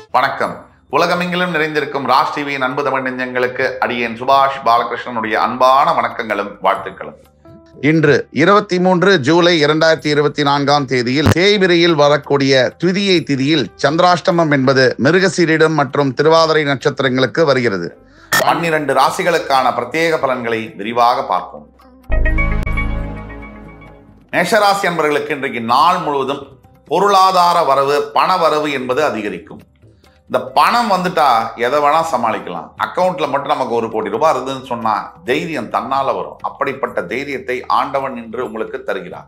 வணக்கம் உலகமெங்கிலும் நிறைந்திருக்கும் ராஜ் டிவியின் அன்பு தமிழ் நெஞ்சங்களுக்கு அடியேன் சுபாஷ் பாலகிருஷ்ணனுடைய அன்பான வணக்கங்களும் வாழ்த்துக்களும் இன்று இருபத்தி மூன்று ஜூலை இரண்டாயிரத்தி இருபத்தி நான்காம் தேதியில் தேய்பிரையில் வரக்கூடிய துதியை திதியில் சந்திராஷ்டமம் என்பது மிருகசீரிடம் மற்றும் திருவாதிரை நட்சத்திரங்களுக்கு வருகிறது பன்னிரண்டு ராசிகளுக்கான பிரத்யேக பலன்களை விரிவாக பார்ப்போம் மேஷராசி என்பவர்களுக்கு இன்றைக்கு நாள் முழுவதும் பொருளாதார வரவு பண வரவு என்பது அதிகரிக்கும் இந்த பணம் வந்துட்டா எதை வேணா சமாளிக்கலாம் அக்கவுண்ட்ல மட்டும் நமக்கு ஒரு கோடி ரூபாய் இருந்ததுன்னு சொன்னா தைரியம் தன்னால வரும் அப்படிப்பட்ட தைரியத்தை ஆண்டவன் என்று உங்களுக்கு தருகிறார்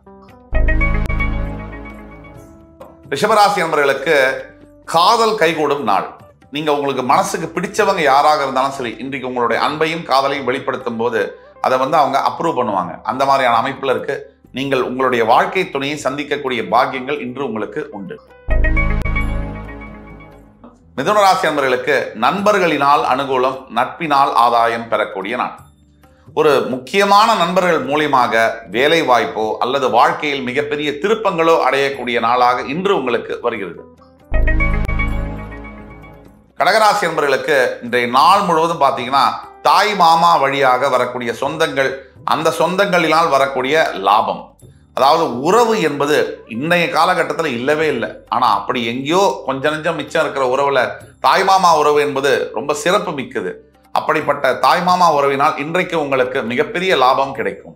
ரிஷபராசி என்பவர்களுக்கு காதல் கைகூடும் நாள் நீங்க உங்களுக்கு மனசுக்கு பிடிச்சவங்க யாராக இருந்தாலும் சரி இன்றைக்கு உங்களுடைய அன்பையும் காதலையும் வெளிப்படுத்தும் போது அதை வந்து அவங்க அப்ரூவ் பண்ணுவாங்க அந்த மாதிரியான அமைப்புல இருக்கு நீங்கள் உங்களுடைய வாழ்க்கை துணையை சந்திக்கக்கூடிய பாக்கியங்கள் இன்று உங்களுக்கு உண்டு மிதுன ராசி நண்பர்களுக்கு நண்பர்களினால் அனுகூலம் நட்பினால் ஆதாயம் பெறக்கூடிய நாள் ஒரு முக்கியமான நண்பர்கள் மூலியமாக வேலை வாய்ப்போ அல்லது வாழ்க்கையில் மிகப்பெரிய திருப்பங்களோ அடையக்கூடிய நாளாக இன்று உங்களுக்கு வருகிறது கடகராசி என்பவர்களுக்கு இன்றைய நாள் முழுவதும் பார்த்தீங்கன்னா தாய் மாமா வழியாக வரக்கூடிய சொந்தங்கள் அந்த சொந்தங்களினால் வரக்கூடிய லாபம் அதாவது உறவு என்பது இன்றைய காலகட்டத்தில் இல்லவே இல்லை ஆனால் அப்படி எங்கேயோ கொஞ்ச நெஞ்சம் மிச்சம் இருக்கிற உறவுல தாய்மாமா உறவு என்பது ரொம்ப சிறப்பு மிக்கது அப்படிப்பட்ட தாய்மாமா உறவினால் இன்றைக்கு உங்களுக்கு மிகப்பெரிய லாபம் கிடைக்கும்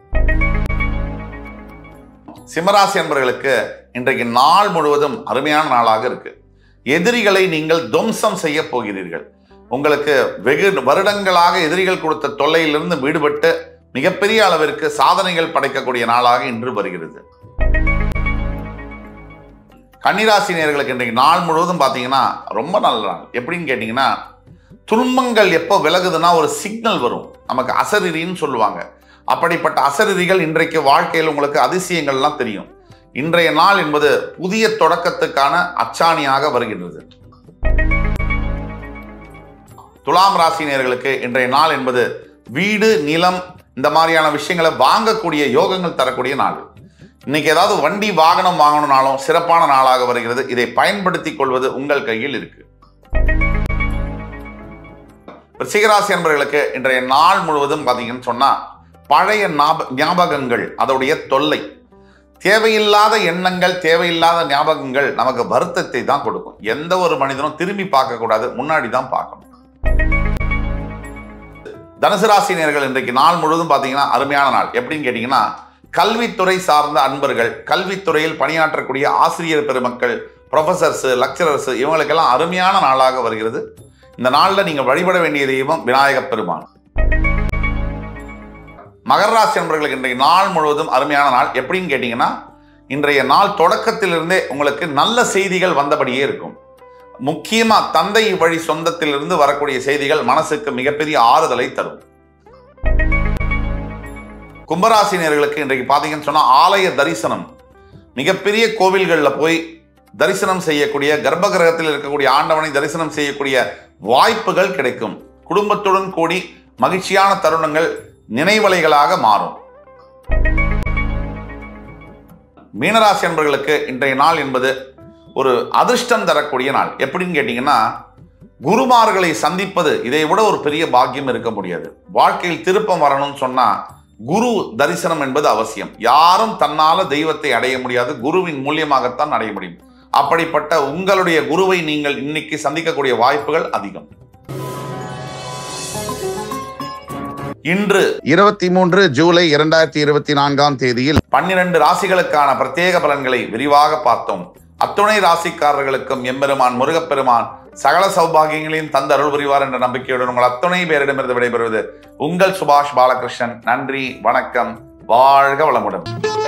சிம்மராசி என்பவர்களுக்கு இன்றைக்கு நாள் முழுவதும் அருமையான நாளாக இருக்கு எதிரிகளை நீங்கள் துவம்சம் செய்ய போகிறீர்கள் உங்களுக்கு வெகு வருடங்களாக எதிரிகள் கொடுத்த தொல்லையிலிருந்து விடுபட்டு மிகப்பெரிய அளவிற்கு சாதனைகள் படைக்கக்கூடிய நாளாக இன்று வருகிறது கன்னிராசி நேர்களுக்கு இன்றைக்கு நாள் முழுவதும் பார்த்தீங்கன்னா ரொம்ப நல்ல நாள் எப்படின்னு கேட்டிங்கன்னா துன்பங்கள் எப்போ விலகுதுன்னா ஒரு சிக்னல் வரும் நமக்கு அசரிரின்னு சொல்லுவாங்க அப்படிப்பட்ட அசரிரிகள் இன்றைக்கு வாழ்க்கையில் உங்களுக்கு அதிசயங்கள்லாம் தெரியும் இன்றைய நாள் என்பது புதிய தொடக்கத்துக்கான அச்சாணியாக வருகின்றது துலாம் ராசி நேர்களுக்கு இன்றைய நாள் என்பது வீடு நிலம் இந்த மாதிரியான விஷயங்களை வாங்கக்கூடிய யோகங்கள் தரக்கூடிய நாள் இன்னைக்கு ஏதாவது வண்டி வாகனம் வாங்கணும்னாலும் சிறப்பான நாளாக வருகிறது இதை பயன்படுத்திக் கொள்வது உங்கள் கையில் இருக்கு ரிஷிகராசி என்பவர்களுக்கு இன்றைய நாள் முழுவதும் பார்த்தீங்கன்னு சொன்னா பழைய ஞாப- ஞாபகங்கள் அதோடைய தொல்லை தேவையில்லாத எண்ணங்கள் தேவையில்லாத ஞாபகங்கள் நமக்கு வருத்தத்தை தான் கொடுக்கும் எந்த ஒரு மனிதனும் திரும்பி பார்க்க கூடாது முன்னாடி தான் பார்க்கணும் தனுசு ராசி நேயர்கள் இன்றைக்கு நாள் முழுவதும் பார்த்தீங்கன்னா அருமையான நாள் எப்படின்னு கேட்டிங்கன்னா கல்வித்துறை சார்ந்த அன்பர்கள் கல்வித்துறையில் பணியாற்றக்கூடிய ஆசிரியர் பெருமக்கள் ப்ரொஃபசர்ஸ் லெக்சரர்ஸ் இவங்களுக்கெல்லாம் அருமையான நாளாக வருகிறது இந்த நாளில் நீங்கள் வழிபட வேண்டிய தெய்வம் விநாயகப் பெருமான் மகர ராசி நண்பர்களுக்கு இன்றைய நாள் முழுவதும் அருமையான நாள் எப்படின்னு கேட்டிங்கன்னா இன்றைய நாள் தொடக்கத்திலிருந்தே உங்களுக்கு நல்ல செய்திகள் வந்தபடியே இருக்கும் முக்கியமா தந்தை வழி சொந்தத்திலிருந்து வரக்கூடிய செய்திகள் மனசுக்கு மிகப்பெரிய ஆறுதலை தரும் கும்பராசினியர்களுக்கு இன்றைக்கு பார்த்தீங்கன்னு சொன்னா ஆலய தரிசனம் மிகப்பெரிய கோவில்களில் போய் தரிசனம் செய்யக்கூடிய கர்ப்ப கிரகத்தில் இருக்கக்கூடிய ஆண்டவனை தரிசனம் செய்யக்கூடிய வாய்ப்புகள் கிடைக்கும் குடும்பத்துடன் கூடி மகிழ்ச்சியான தருணங்கள் நினைவலைகளாக மாறும் மீனராசி என்பவர்களுக்கு இன்றைய நாள் என்பது ஒரு அதிர்ஷ்டம் தரக்கூடிய நாள் எப்படின்னு கேட்டிங்கன்னா குருமார்களை சந்திப்பது இதை விட ஒரு பெரிய பாக்கியம் இருக்க முடியாது வாழ்க்கையில் திருப்பம் வரணும்னு சொன்னா குரு தரிசனம் என்பது அவசியம் யாரும் தன்னால தெய்வத்தை அடைய முடியாது குருவின் மூலியமாகத்தான் அடைய முடியும் அப்படிப்பட்ட உங்களுடைய குருவை நீங்கள் இன்னைக்கு சந்திக்கக்கூடிய வாய்ப்புகள் அதிகம் இன்று இருபத்தி மூன்று ஜூலை இரண்டாயிரத்தி இருபத்தி நான்காம் தேதியில் பன்னிரண்டு ராசிகளுக்கான பிரத்யேக பலன்களை விரிவாக பார்த்தோம் அத்துணை ராசிக்காரர்களுக்கும் எம்பெருமான் முருகப்பெருமான் சகல சௌபாகியங்களையும் தந்த அருள் புரிவார் என்ற நம்பிக்கையுடன் உங்கள் அத்துணை பேரிடமிருந்து விடைபெறுவது உங்கள் சுபாஷ் பாலகிருஷ்ணன் நன்றி வணக்கம் வாழ்க வளமுடன்